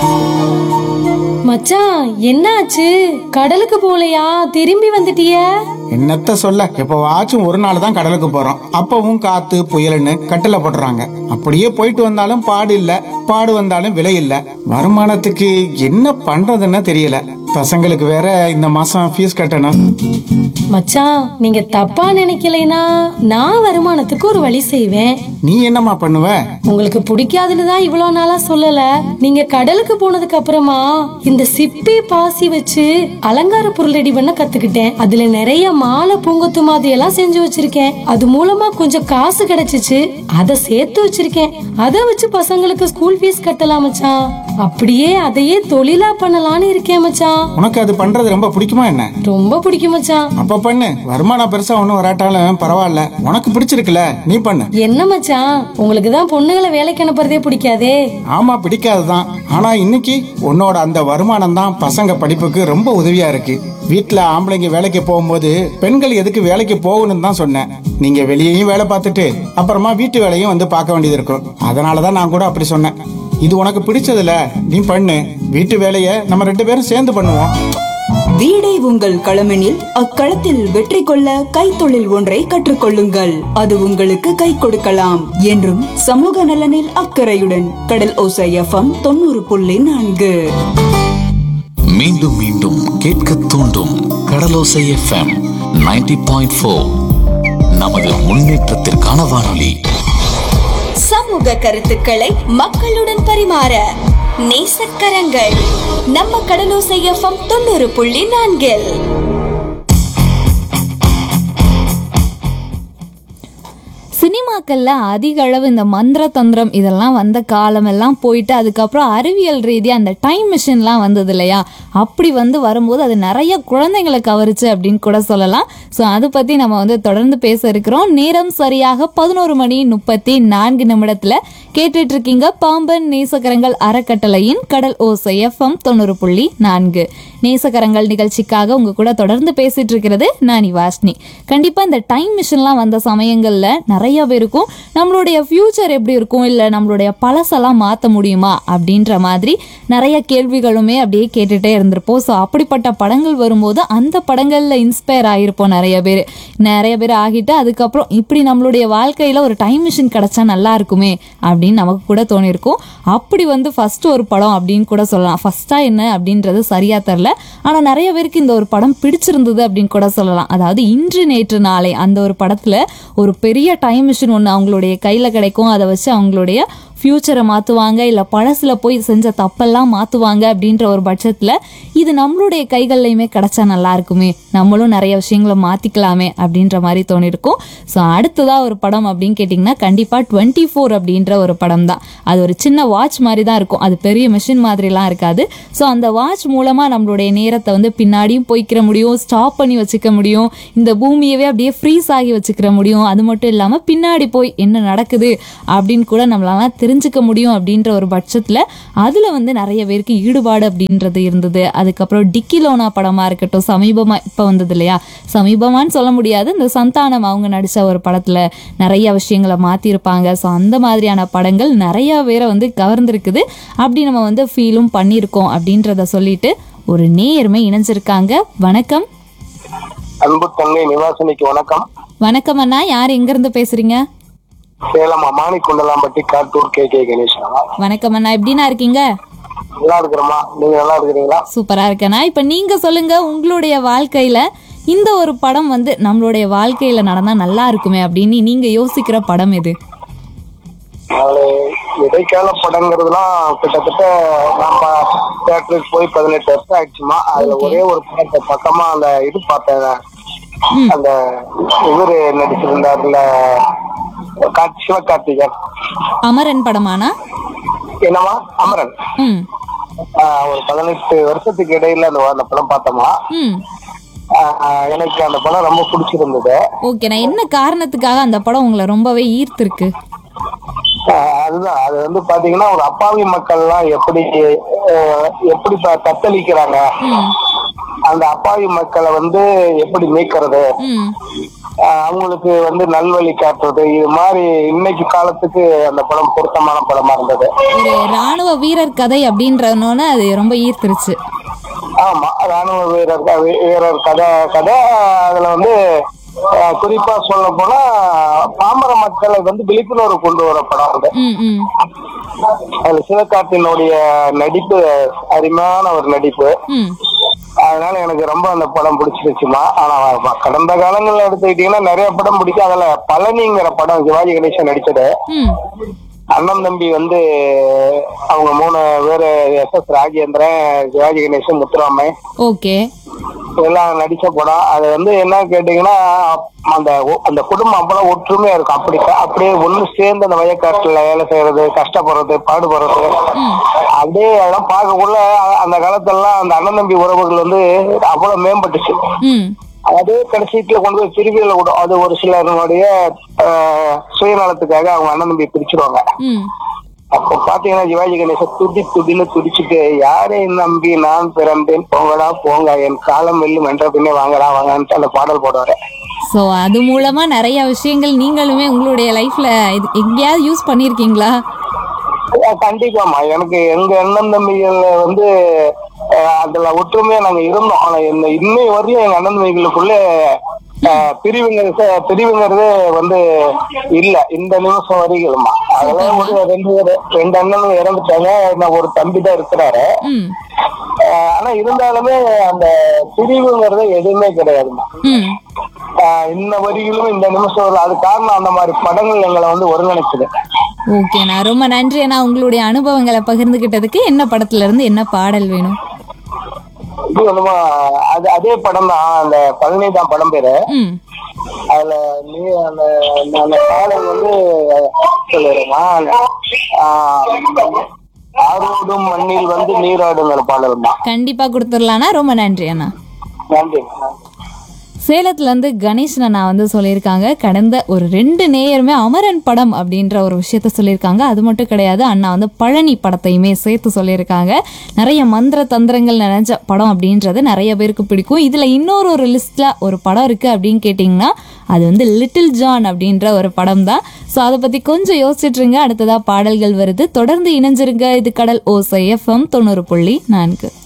மச்சான் என்னாச்சு கடலுக்கு போலையா திரும்பி வந்துட்டிய என்னத்த சொல்ல எப்பவாச்சும் ஒரு நாள் தான் கடலுக்கு போறோம் அப்பவும் காத்து புயல்னு கட்டில போடுறாங்க அப்படியே போயிட்டு வந்தாலும் பாடு இல்ல பாடு வந்தாலும் விலை இல்ல வருமானத்துக்கு என்ன பண்றதுன்னு தெரியல பசங்களுக்கு வேற இந்த மாசம் ஃபீஸ் கட்டணும் மச்சான் நீங்க தப்பா நினைக்கலைனா நான் வருமானத்துக்கு ஒரு வழி செய்வேன் நீ என்னம்மா பண்ணுவ உங்களுக்கு பிடிக்காதுன்னு தான் இவ்வளவு நாளா சொல்லல நீங்க கடலுக்கு போனதுக்கு அப்புறமா இந்த சிப்பி பாசி வச்சு அலங்கார பொருள் ரெடி பண்ண கத்துக்கிட்டேன் அதுல நிறைய மாலை பூங்கொத்து மாதிரி எல்லாம் செஞ்சு வச்சிருக்கேன் அது மூலமா கொஞ்சம் காசு கிடைச்சிச்சு அதை சேர்த்து வச்சிருக்கேன் அதை வச்சு பசங்களுக்கு ஸ்கூல் ஃபீஸ் கட்டலாம் மச்சான் அப்படியே அதையே தொழிலா பண்ணலாம்னு இருக்கேன் மச்சான் உனக்கு அது பண்றது ரொம்ப பிடிக்குமா என்ன ரொம்ப பிடிக்கும் மச்சான் அப்ப பண்ணு வருமானம் பெருசா ஒண்ணும் வராட்டாலும் பரவாயில்ல உனக்கு பிடிச்சிருக்குல நீ பண்ணு என்ன மச்சான் உங்களுக்கு தான் பொண்ணுங்களை வேலைக்கு அனுப்புறதே பிடிக்காதே ஆமா பிடிக்காதுதான் ஆனா இன்னைக்கு உன்னோட அந்த வருமானம் தான் பசங்க படிப்புக்கு ரொம்ப உதவியா இருக்கு வீட்ல ஆம்பளைங்க வேலைக்கு போகும்போது பெண்கள் எதுக்கு வேலைக்கு போகணும்னு தான் சொன்னேன் நீங்க வெளியேயும் வேலை பார்த்துட்டு அப்புறமா வீட்டு வேலையும் வந்து பார்க்க வேண்டியது இருக்கும் அதனாலதான் நான் கூட அப்படி சொன்னேன் இது உனக்கு பிடிச்சதுல நீ பண்ணு வீட்டு வேலையை நம்ம ரெண்டு பேரும் சேர்ந்து பண்ணுவோம் வீடே உங்கள் களமெனில் அக்களத்தில் வெற்றி கொள்ள கைத்தொழில் ஒன்றை கற்றுக்கொள்ளுங்கள் அது உங்களுக்கு கை கொடுக்கலாம் என்றும் சமூக நலனில் அக்கறையுடன் கடல் ஓசை எஃப்எம் தொண்ணூறு புள்ளி நான்கு மீண்டும் மீண்டும் கேட்க தூண்டும் கடலோசை எஃப்எம் 90.4 பாயிண்ட் ஃபோர் நமது முன்னேற்றத்திற்கான வானொலி சமூக கருத்துக்களை மக்களுடன் பரிமாற நேசக்கரங்கள் நம்ம கடலோசை எஃப்எம் தொண்ணூறு புள்ளி நான்கில் சினிமாக்கள்ல அதிக அளவு இந்த மந்திர தந்திரம் இதெல்லாம் வந்த காலம் எல்லாம் போயிட்டு அதுக்கப்புறம் அறிவியல் ரீதியா அந்த டைம் மிஷின்லாம் வந்தது இல்லையா அப்படி வந்து வரும்போது அது நிறைய குழந்தைங்களை கவருச்சு அப்படின்னு கூட சொல்லலாம் ஸோ அதை பத்தி நம்ம வந்து தொடர்ந்து பேச இருக்கிறோம் நேரம் சரியாக பதினோரு மணி முப்பத்தி நான்கு நிமிடத்துல கேட்டுட்டு இருக்கீங்க பாம்பன் நேசக்கரங்கள் அறக்கட்டளையின் கடல் ஓசை எஃப்எம் தொண்ணூறு புள்ளி நான்கு நேசக்கரங்கள் நிகழ்ச்சிக்காக உங்க கூட தொடர்ந்து பேசிட்டு இருக்கிறது நான் வாஷ்னி கண்டிப்பா இந்த டைம் மிஷின்லாம் வந்த சமயங்கள்ல நிறைய பேருக்கும் நம்மளுடைய ஃபியூச்சர் எப்படி இருக்கும் இல்ல நம்மளுடைய பழசெல்லாம் மாத்த முடியுமா அப்படின்ற மாதிரி நிறைய கேள்விகளுமே அப்படியே கேட்டுட்டே இருந்திருப்போம் ஸோ அப்படிப்பட்ட படங்கள் வரும்போது அந்த படங்கள்ல இன்ஸ்பயர் ஆகிருப்போம் நிறைய பேர் நிறைய பேர் ஆகிட்டு அதுக்கப்புறம் இப்படி நம்மளுடைய வாழ்க்கையில ஒரு டைம் மிஷின் கிடைச்சா நல்லா இருக்குமே அப்படின்னு நமக்கு கூட தோணியிருக்கும் அப்படி வந்து ஃபர்ஸ்ட் ஒரு படம் அப்படின்னு கூட சொல்லலாம் ஃபர்ஸ்டா என்ன அப்படின்றது சரியா தெரில ஆனா நிறைய பேருக்கு இந்த ஒரு படம் பிடிச்சிருந்தது அப்படின்னு கூட சொல்லலாம் அதாவது இன்று நேற்று நாளை அந்த ஒரு படத்துல ஒரு பெரிய டைம் மிஷின் ஒன்று அவங்களுடைய கையில கிடைக்கும் அதை வச்சு அவங்களுடைய ஃப்யூச்சரை மாற்றுவாங்க இல்லை பழசில் போய் செஞ்ச தப்பெல்லாம் மாற்றுவாங்க அப்படின்ற ஒரு பட்சத்தில் இது நம்மளுடைய கைகள்லையுமே கிடைச்சா நல்லா இருக்குமே நம்மளும் நிறைய விஷயங்களை மாற்றிக்கலாமே அப்படின்ற மாதிரி தோணிருக்கும் ஸோ அடுத்ததாக ஒரு படம் அப்படின்னு கேட்டிங்கன்னா கண்டிப்பாக டுவெண்ட்டி ஃபோர் அப்படின்ற ஒரு படம் தான் அது ஒரு சின்ன வாட்ச் மாதிரி தான் இருக்கும் அது பெரிய மிஷின் மாதிரிலாம் இருக்காது ஸோ அந்த வாட்ச் மூலமாக நம்மளுடைய நேரத்தை வந்து பின்னாடியும் போய்க்கிற முடியும் ஸ்டாப் பண்ணி வச்சுக்க முடியும் இந்த பூமியவே அப்படியே ஃப்ரீஸ் ஆகி வச்சுக்கிற முடியும் அது மட்டும் இல்லாமல் பின்னாடி போய் என்ன நடக்குது அப்படின்னு கூட நம்மளால தெரிஞ்சுக்க முடியும் அப்படின்ற ஒரு பட்சத்தில் அதில் வந்து நிறைய பேருக்கு ஈடுபாடு அப்படின்றது இருந்தது அதுக்கப்புறம் டிக்கிலோனா படமாக இருக்கட்டும் சமீபமாக இப்போ வந்தது இல்லையா சமீபமான்னு சொல்ல முடியாது இந்த சந்தானம் அவங்க நடித்த ஒரு படத்தில் நிறைய விஷயங்களை மாற்றிருப்பாங்க ஸோ அந்த மாதிரியான படங்கள் நிறைய பேரை வந்து கவர்ந்திருக்குது அப்படி நம்ம வந்து ஃபீலும் பண்ணியிருக்கோம் அப்படின்றத சொல்லிட்டு ஒரு நேயருமே இணைஞ்சிருக்காங்க வணக்கம் அன்பு தங்கை நிவாசினிக்கு வணக்கம் வணக்கம் அண்ணா யார் எங்கேருந்து பேசுகிறீங்க சேலம் அமானி குண்டலாம்பட்டி காட்டூர் கே கே கணேசன் வணக்கம் அண்ணா எப்படிண்ணா இருக்கீங்க நல்லா இருக்கிறோமா நீங்க நல்லா இருக்கிறீங்களா சூப்பரா இருக்கேண்ணா இப்ப நீங்க சொல்லுங்க உங்களுடைய வாழ்க்கையில இந்த ஒரு படம் வந்து நம்மளுடைய வாழ்க்கையில நடந்தா நல்லா இருக்குமே அப்படின்னு நீங்க யோசிக்கிற படம் எது அதுல இடைக்கால படங்கிறதுலாம் கிட்டத்தட்ட நம்ம தேட்டருக்கு போய் பதினெட்டு வருஷம் ஆயிடுச்சுமா அதுல ஒரே ஒரு படத்தை பக்கமா அந்த இது பார்த்தேன் அந்த இவரு நடிச்சிருந்தாருல கா- சிவகார்த்திகேயன் அமரன் படமானா என்னமா அமரன் ம் ஆஹ் ஒரு பதினெட்டு வருஷத்துக்கு இடையில அந்த அந்த படம் பார்த்தோமா ம் ஆஹ் எனக்கு அந்த படம் ரொம்ப பிடிச்சிருந்தது ஓகேண்ணா என்ன காரணத்துக்காக அந்த படம் உங்களை ரொம்பவே ஈர்த்திருக்கு ஆஹ் அதுதான் அது வந்து பாத்தீங்கன்னா ஒரு அப்பாவி மக்கள்லாம் எப்படி ஆஹ் எப்படி த- தத்தளிக்கிறாங்க அந்த அப்பாவி மக்களை வந்து எப்படி மீட்கிறது ம் ஆஹ் அவங்களுக்கு வந்து நல்வழி காட்டுறது இது மாதிரி இன்னைக்கு காலத்துக்கு அந்த படம் பொருத்தமான படமா இருந்தது ஒரு ராணுவ வீரர் கதை அப்படின்றனோன்னு அது ரொம்ப ஈர்த்துருச்சு ஆமா ராணுவ வீரர் க- வீ- வீரர் கதை கதை அதுல வந்து ஆஹ் குறிப்பா சொல்ல போனா பாமர மக்களை வந்து விழிப்புணர்வு கொண்டு வர படம் அது ம் ம் அதுல சிவகார்த்தினுடைய நடிப்பு அருமையான ஒரு நடிப்பு ம் அதனால எனக்கு ரொம்ப அந்த படம் பிடிச்சிருச்சுமா ஆனா வ- கடந்த காலங்கள்ல எடுத்துக்கிட்டீங்கன்னா நிறைய படம் பிடிக்கும் அதுல பழனிங்கிற படம் சிவாஜி கணேசன் நடிச்சது ம் அண்ணன் தம்பி வந்து அவங்க மூணு பேரு S S Rajendran Sivaji Ganesan Muthuraman okay எல்லாம் நடிச்ச படம் அது வந்து என்ன கேட்டீங்கன்னா அந்த ஒ- அந்த குடும்பம் அவ்வளவு ஒற்றுமையா இருக்கும் அப்படி க- அப்படியே ஒண்ணு சேர்ந்து அந்த வயக்காட்டுல வேலை செய்யறது கஷ்டப்படுறது பாடுபடுறது அப்படியே அதெல்லாம் பார்க்கக்குள்ள அ- அந்த காலத்துலலாம் அந்த அண்ணன் தம்பி உறவுகள் வந்து அவ்வளவு மேம்பட்டுச்சு ம் அதே கடைசீட்டுல கொண்டு போய் பிரிவியல விடும் அது ஒரு சிலருடைய ஆஹ், சுயநலத்துக்காக அவங்க அண்ணன் தம்பி பிரிச்சிருவாங்க ம் அப்போ பாத்தீங்கன்னா சிவாஜி கணேசன் துடி துடின்னு துடிச்சுட்டு யாரை நம்பி நான் பிறந்தேன் போங்கடா போங்க என் காலம் வெல்லும் என்ற பின்னே வாங்கடா வாங்கன்ட்டு அந்த பாடல் போடுவாரு ஸோ அது மூலமா நிறைய விஷயங்கள் நீங்களுமே உங்களுடைய லைஃப்ல இது எங்கேயாவது யூஸ் பண்ணியிருக்கீங்களா அஹ் கண்டிப்பாமா எனக்கு எங்க அண்ணன் தம்பிகள் வந்து அஹ், அதுல ஒற்றுமையா நாங்க இருந்தோம் ஆனா இந்த இன்னை வரையும் எங்க அண்ணன் தம்பிகளுக்குள்ள அஹ், பிரிவுங்கிறது பிரிவுங்கிறது வந்து இல்ல இந்த நிமிஷம் வரைக்குமா அதெல்லாம் ஒரு ரெண்டு பேரு ரெண்டு அண்ணனும் இறந்துட்டாங்க நான் ஒரு தம்பி தான் இருக்கிறாரு ம் ஆஹ் ஆனா இருந்தாலுமே அந்த பிரிவுங்கிறது எதுவுமே கிடையாதுமா ம் ஆஹ் இன்ன வரியிலும் இந்த நிமிஷம் வரல. அது காரணம் அந்த மாதிரி படங்கள் எங்களை வந்து ஒருங்கிணைச்சது ஓகே நான் ரொம்ப நன்றி அண்ணா உங்களுடைய அனுபவங்களை பகிர்ந்துகிட்டதுக்கு என்ன படத்துல இருந்து என்ன பாடல் வேணும் இது வந்துமா அது அதே படம் தான் அந்த பதினைந்தாம் படம் பேரு ம் அதுல நீ அந்த அந்த- அந்த பாடல் வந்து சொல்லுறேமா ஆரோடும் மண்ணில் வந்து நீராடுங்கிற பாடல் தான் கண்டிப்பா கொடுத்துடலாண்ணா ரொம்ப நன்றி அண்ணா நன்றி சேலத்துல இருந்து கணேஷ் அண்ணா வந்து சொல்லியிருக்காங்க கடந்த ஒரு ரெண்டு நேயருமே அமரன் படம் அப்படின்ற ஒரு விஷயத்த சொல்லியிருக்காங்க அது மட்டும் கிடையாது அண்ணா வந்து பழனி படத்தையுமே சேர்த்து சொல்லியிருக்காங்க நிறைய மந்திர தந்திரங்கள் நிறைஞ்ச படம் அப்படின்றது நிறைய பேருக்கு பிடிக்கும் இதுல இன்னொரு ஒரு லிஸ்ட்ல ஒரு படம் இருக்கு அப்படின்னு கேட்டிங்கன்னா அது வந்து லிட்டில் ஜான் அப்படின்ற ஒரு படம் தான் ஸோ அதை பத்தி கொஞ்சம் யோசிச்சுட்டு இருங்க அடுத்ததா பாடல்கள் வருது தொடர்ந்து இணைஞ்சிருங்க இது கடல் ஓசை எஃப்எம் தொண்ணூறு புள்ளி நான்கு